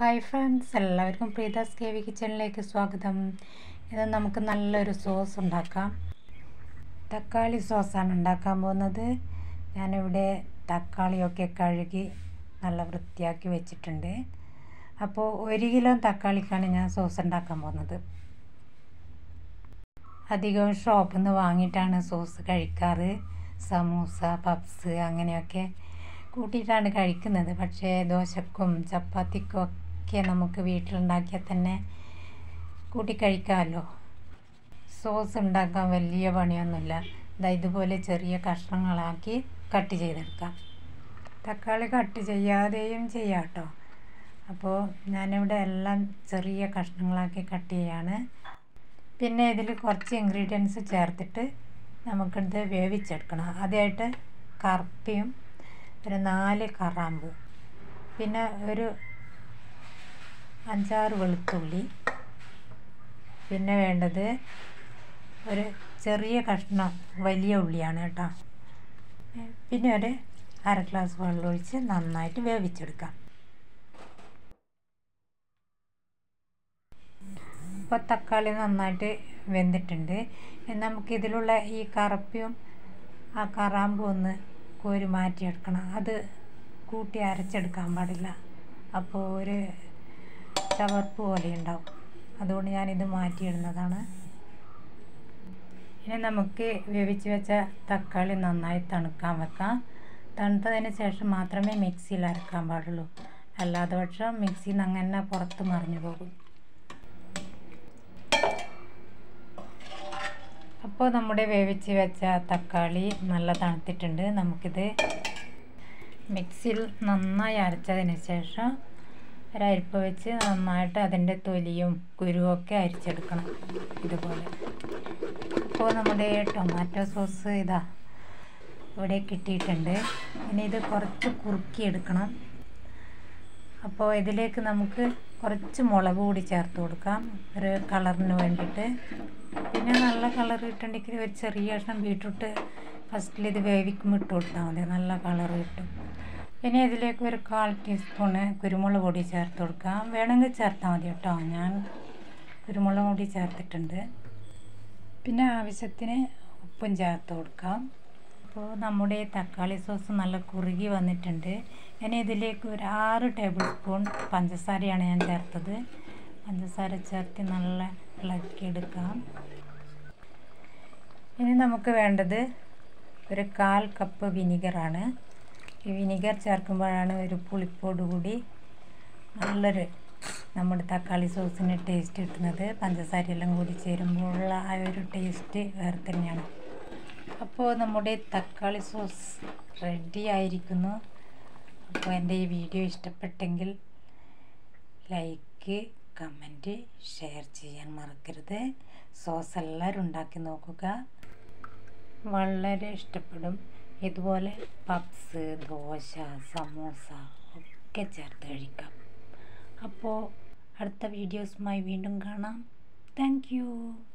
hi friends എല്ലാവർക്കും പ്രീതാസ് K V കിച്ചണിലേക്ക് സ്വാഗതം ഇത് നമുക്ക് നല്ലൊരു സോസ് ഉണ്ടാക്കാം തക്കാളി സോസാണ് ഉണ്ടാക്കാൻ പോകുന്നത് ഞാനിവിടെ തക്കാളിയൊക്കെ കഴുകി നല്ല വൃത്തിയാക്കി വെച്ചിട്ടുണ്ട് അപ്പോൾ ഒരു കിലോ തക്കാളിക്കാണ് ഞാൻ സോസ് ഉണ്ടാക്കാൻ പോകുന്നത് അധികവും ഷോപ്പിൽ നിന്ന് വാങ്ങിയിട്ടാണ് സോസ് കഴിക്കാറ് സമൂസ പപ്സ് അങ്ങനെയൊക്കെ കൂട്ടിയിട്ടാണ് കഴിക്കുന്നത് പക്ഷേ ദോശക്കും ചപ്പാത്തിക്കും ഒക്കെ നമുക്ക് വീട്ടിലുണ്ടാക്കിയാൽ തന്നെ കൂട്ടി കഴിക്കാമല്ലോ സോസ് ഉണ്ടാക്കാൻ വലിയ പണിയൊന്നുമില്ല ഇതാ ഇതുപോലെ ചെറിയ കഷ്ണങ്ങളാക്കി കട്ട് ചെയ്തെടുക്കാം തക്കാളി കട്ട് ചെയ്യാതെയും ചെയ്യാം കേട്ടോ അപ്പോൾ ഞാനിവിടെ എല്ലാം ചെറിയ കഷ്ണങ്ങളാക്കി കട്ട് ചെയ്യാണ് പിന്നെ ഇതിൽ കുറച്ച് ഇൻഗ്രീഡിയൻസ് ചേർത്തിട്ട് നമുക്കിത് വേവിച്ചെടുക്കണം ആദ്യമായിട്ട് കറുപ്പിയും ഒരു നാല് കറാമ്പ് പിന്നെ ഒരു അഞ്ചാറ് വെളുത്തുള്ളി പിന്നെ വേണ്ടത് ഒരു ചെറിയ കഷ്ണം വലിയ ഉള്ളിയാണ് കേട്ടോ പിന്നെ ഒരു അര ഗ്ലാസ് വെള്ളം ഒഴിച്ച് നന്നായിട്ട് വേവിച്ചെടുക്കാം ഇപ്പോൾ തക്കാളി നന്നായിട്ട് വെന്തിട്ടുണ്ട് നമുക്കിതിലുള്ള ഈ കറുപ്പിയും ആ കറാമ്പും ഒന്ന് കോരി മാറ്റിയെടുക്കണം അത് കൂട്ടി അരച്ചെടുക്കാൻ പാടില്ല അപ്പോൾ ഒരു ചവർപ്പ് പോലെ ഉണ്ടാവും അതുകൊണ്ട് ഞാനിത് മാറ്റിയിടുന്നതാണ് ഇനി നമുക്ക് വേവിച്ച് വെച്ച തക്കാളി നന്നായി തണുക്കാൻ വെക്കാം തണുത്തതിന് ശേഷം മാത്രമേ മിക്സിയിൽ അരക്കാൻ പാടുള്ളൂ അല്ലാതെ പക്ഷം മിക്സിയിൽ നിന്ന് അങ്ങനെ പുറത്ത് മറിഞ്ഞു പോകും അപ്പോൾ നമ്മുടെ വേവിച്ച് വെച്ച തക്കാളി നല്ല തണുത്തിട്ടുണ്ട് നമുക്കിത് മിക്സിയിൽ നന്നായി അരച്ചതിന് ശേഷം ഒരരിപ്പ് വെച്ച് നന്നായിട്ട് അതിൻ്റെ തൊലിയും കുരുവൊക്കെ അരിച്ചെടുക്കണം ഇതുപോലെ അപ്പോൾ നമ്മുടെ ടൊമാറ്റോ സോസ് ഇതാ ഇവിടെ കിട്ടിയിട്ടുണ്ട് ഇനി ഇത് കുറച്ച് കുറുക്കിയെടുക്കണം അപ്പോൾ ഇതിലേക്ക് നമുക്ക് കുറച്ച് മുളക് കൂടി ചേർത്ത് കൊടുക്കാം ഒരു കളറിന് വേണ്ടിയിട്ട് പിന്നെ നല്ല കളർ കിട്ടണമെങ്കിൽ ഒരു ചെറിയ കഷ്ണം ബീട്രൂട്ട് ഫസ്റ്റിൽ ഇത് വേവിക്കുമ്പോൾ ഇട്ട് കൊടുത്താൽ മതി നല്ല കളർ കിട്ടും പിന്നെ ഇതിലേക്ക് ഒരു കാൽ ടീസ്പൂണ് കുരുമുളക് പൊടി ചേർത്ത് കൊടുക്കാം വേണമെങ്കിൽ ചേർത്താൽ മതി കേട്ടോ ഞാൻ കുരുമുളക് പൊടി ചേർത്തിട്ടുണ്ട് പിന്നെ ആവശ്യത്തിന് ഉപ്പും ചേർത്ത് കൊടുക്കാം അപ്പോൾ നമ്മുടെ തക്കാളി സോസ് നല്ല കുറുകി വന്നിട്ടുണ്ട് ഇനി ഇതിലേക്ക് ഒരു ആറ് ടേബിൾ സ്പൂൺ പഞ്ചസാരയാണ് ഞാൻ ചേർത്തത് പഞ്ചസാര ചേർത്ത് നല്ല ഇളക്കിയെടുക്കാം ഇനി നമുക്ക് വേണ്ടത് ഒരു കാൽ കപ്പ് വിനിഗറാണ് ഈ വിനിഗർ ചേർക്കുമ്പോഴാണ് ഒരു പുളിപ്പോട് കൂടി നല്ലൊരു നമ്മുടെ തക്കാളി സോസിന് ടേസ്റ്റ് കിട്ടുന്നത് പഞ്ചസാരയെല്ലാം കൂടി ചേരുമ്പോഴുള്ള ആ ഒരു ടേസ്റ്റ് വേറെ തന്നെയാണ് അപ്പോൾ നമ്മുടെ തക്കാളി സോസ് റെഡി ആയിരിക്കുന്നു അപ്പോൾ എൻ്റെ ഈ വീഡിയോ ഇഷ്ടപ്പെട്ടെങ്കിൽ ലൈക്ക് കമൻറ്റ് ഷെയർ ചെയ്യാൻ മറക്കരുത് സോസ് എല്ലാവരും ഉണ്ടാക്കി നോക്കുക വളരെ ഇഷ്ടപ്പെടും ഇതുപോലെ പപ്സ് ദോശ സമൂസ ഒക്കെ ചേർത്ത് കഴിക്കാം അപ്പോൾ അടുത്ത വീഡിയോസുമായി വീണ്ടും കാണാം താങ്ക്